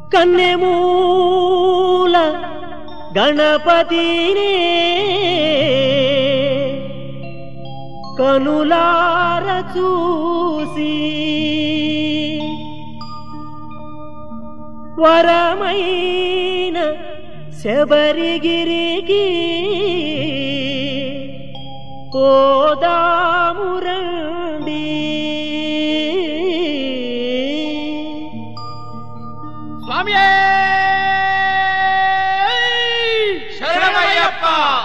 కన్నెమూల గణపతినే కనులార చూసి వరమైన శబరిగిరికి పోదామురండి స్వామి శరణమయ్యప్ప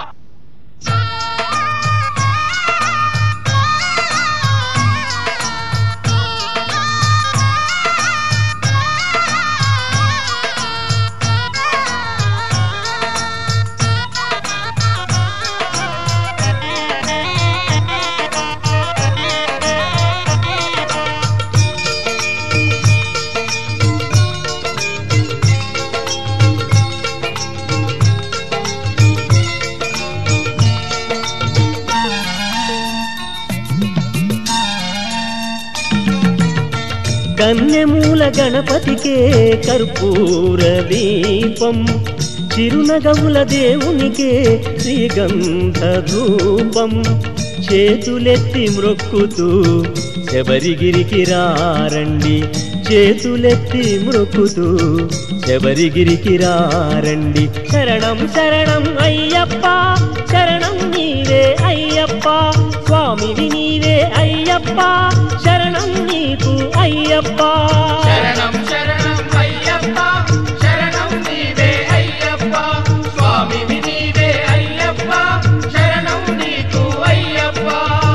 కన్నెమూల గణపతికే కర్పూర దీపం చిరునగముల దేవునికే శ్రీగంధ ధూపం చేతులెత్తి మ్రొక్కుతూ శబరిగిరికి రారండి చేతులెత్తి మ్రొక్కుతూ శబరిగిరికి రారండి శరణం శరణం అయ్యప్ప శరణం నీవే అయ్యప్ప స్వామివి నీవే అయ్యప్ప శరణం నీకు అయ్యప్ప శరణం శరణం అయ్యప్ప శరణం నీవే అయ్యప్ప స్వామి నీవే అయ్యప్ప శరణం నీకు అయ్యప్ప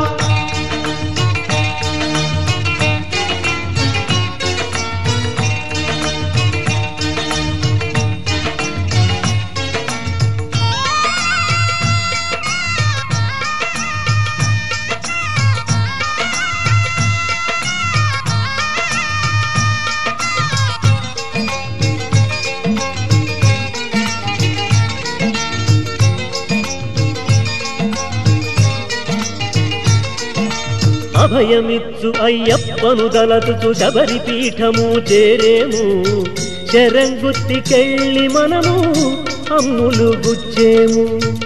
అభయమిచ్చు అయ్యప్పను దలతుచు శబరి పీఠము చేరేము శరంగుత్తికెళ్ళి మనము అమ్ములు గుచ్చేము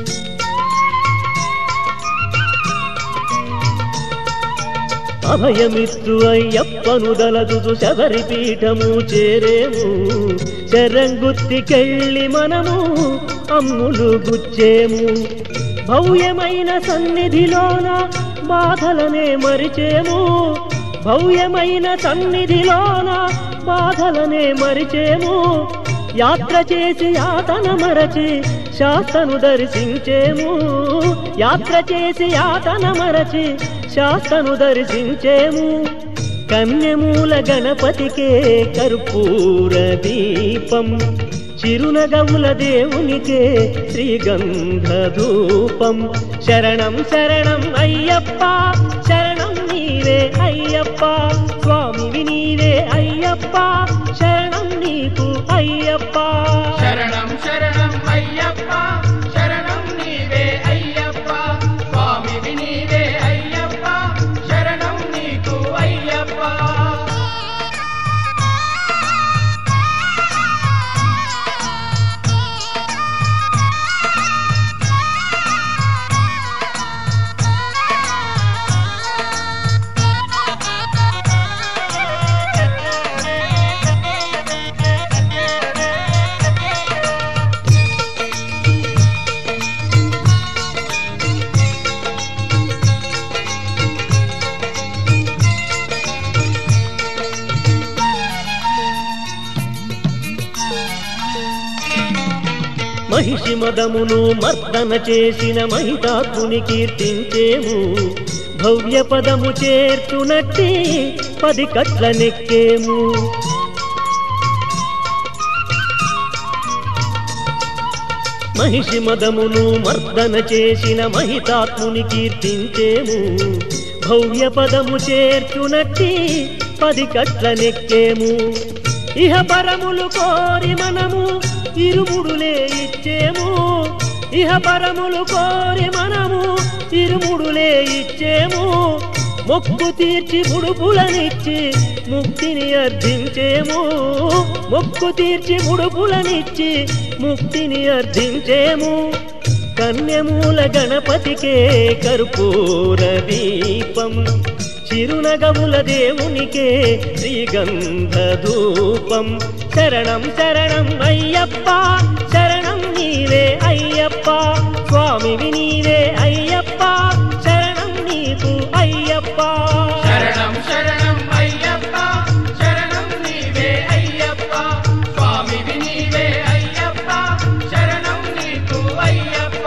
అభయమిచ్చు అయ్యప్పను దలతుచు శబరి పీఠము చేరేము శరంగుత్తికెళ్ళి మనము అమ్ములు గుచ్చేము భవ్యమైన సన్నిధిలోన బాధలనే మరిచేము భవ్యమైన సన్నిధిలోన బాధలనే మరిచేము యాత్ర చేసి యాతన మరచి శాస్తను దర్శించేము యాత్ర చేసి యాతన మరచి శాస్తను దర్శించేము కన్యమూల గణపతికే కర్పూర దీపం చిరునగముల దేవునికే శ్రీగంధ ధూపం శరణం శరణం అయ్యప్ప శరణం నీవే అయ్యప్ప స్వామివి నీవే అయ్యప్ప శరణం నీకు అయ్యప్ప శరణం శరణం అయ్యప్ప శరణం నీవే అయ్యప్ప స్వామి నీవే అయ్యప్ప శరణం నీకు అయ్యప్ప మహిషి మదమును మర్దన చేసిన మహితాత్ముని కీర్తించేము భవ్య పదము చేర్చునట్టి పది కట్ల నెక్కేము మహిషి మదమును మర్దన చేసిన మహితాత్ముని కీర్తించేము భవ్య పదము చేర్చునట్టి పది కట్ల నెక్కేము ఇహ పరములు కోరి మనము ఇరుముడులే ఇచ్చేము ఇహ పరములు కోరి మనము ఇరుముడులే ఇచ్చేము మొక్కు తీర్చి ముడుపులనిచ్చి ముక్తిని అర్థించేము మొక్కు తీర్చి ముడుపులనిచ్చి ముక్తిని అర్థించేము కన్యమూల గణపతికే కర్పూర దీపం చిరునగముల దేవునికే శ్రీగంధ ధూపం శరణం శరణం అయ్యప్ప శరణం నీవే అయ్యప్ప స్వామివి నీవే అయ్యప్ప శరణం నీకు అయ్యప్ప శరణం శరణం అయ్యప్ప శరణం నీవే అయ్యప్ప స్వామివి నీవే అయ్యప్ప శరణం నీకు అయ్యప్ప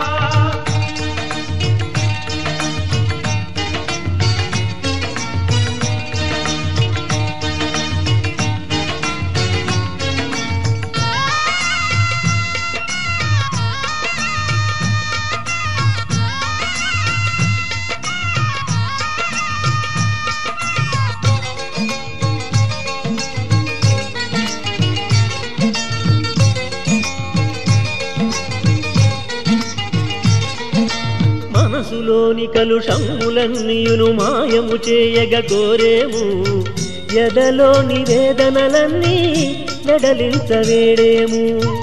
మనసులోని కలుషములన్నీయును మాయము చేయగ కోరేము ఎదలోని వేదనలన్నీ వెడలించవేడేము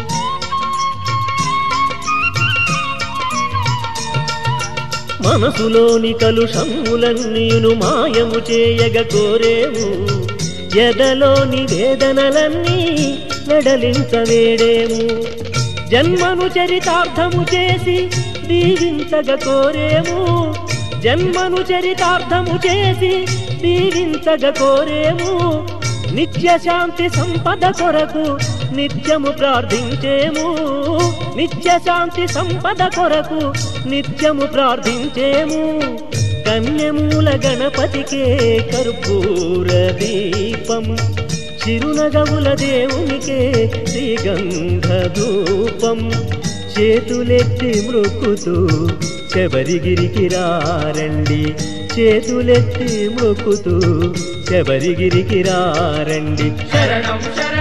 మనసులోని కలుషములన్నీయును మాయము చేయగ కోరేము ఎదలోని వేదనలన్నీ వెడలించవేడేము జన్మను చరితార్థము చేసి దీవించగ కోరేము జన్మను చరితార్థము చేసి దీవించగ కోరేము నిత్య శాంతి సంపద కొరకు నిత్యము ప్రార్థించేము నిత్య శాంతి సంపద కొరకు నిత్యము ప్రార్థించేము కన్యమూల గణపతికే కర్పూర దీపం చిరునగముల దేవునికే శ్రీగంధ ధూపం చేతులెత్తి మృక్కుతూ శబరిగిరికి రారండి చేతులెత్తి మృక్కుతూ శబరిగిరికి రారండి శరణం శరణం